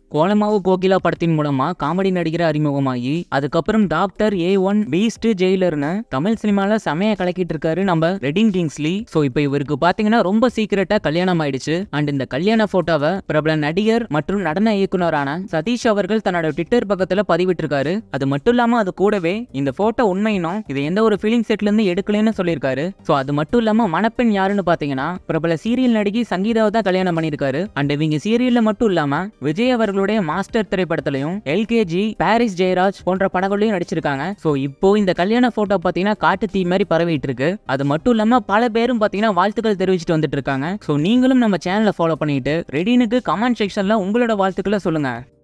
கோலமாவு கோகிலா படத்தின் மூலமா காமெடி நடிகரை அறிமுகமாகி அதுக்கப்புறம் டாக்டர் ஏ ஒன் பீஸ்ட் ஜெயிலர்னு தமிழ் சினிமால செமையா கலக்கிட்டு இருக்காரு நம்ம ரெடிங் கிங்ஸ்லி சோ இப்போ இவருக்கு பாத்தீங்கன்னா ரொம்ப சீக்கிரட்டா கல்யாணம் ஆயிடுச்சு அண்ட் இந்த கல்யாண போட்டோவை பிரபல நடிகர் மற்றும் நடன இயக்குனரான சதீஷ் அவர்கள் தன்னோட ட்விட்டர் பக்கத்துல பதிவிட்டிருக்காரு அது மட்டும் இல்லாம அது கூடவே இந்த போட்டோ உண்மையினும் இது எந்த ஒரு ஃபீலிங் செட்ல இருந்து எடுக்கலன்னு சொல்லியிருக்காரு சோ அது மட்டும் இல்லாம மணப்பெண் யாருன்னு பாத்தீங்கன்னா பிரபல சீரியல் நடிகை சங்கீதாவை தான் கல்யாணம் பண்ணியிருக்காரு அண்ட் இவங்க சீரியல்ல மட்டும் இல்லாம விஜய் அவர்களுடைய மாஸ்டர் திரைப்படத்திலையும் எல்கேஜி பாரிஸ் ஜெயராஜ் போன்ற படங்களையும் நடிச்சிருக்காங்க சோ இப்போ இந்த கல்யாண போட்டோ பாத்தீங்கன்னா காட்டு தீ மாதிரி பரவிட்டு இருக்கு அது மட்டும் இல்லாம பல பேரும் பாத்தீங்கன்னா வாழ்த்துக்கள் தெரிவிச்சிட்டு வந்துட்டு இருக்காங்க சோ நீங்களும் நம்ம சேனலை ஃபாலோ பண்ணிட்டு ரெடினுக்கு கமெண்ட் செக்ஷன்ல உங்களோட வாழ்த்துக்களை சொல்லுங்க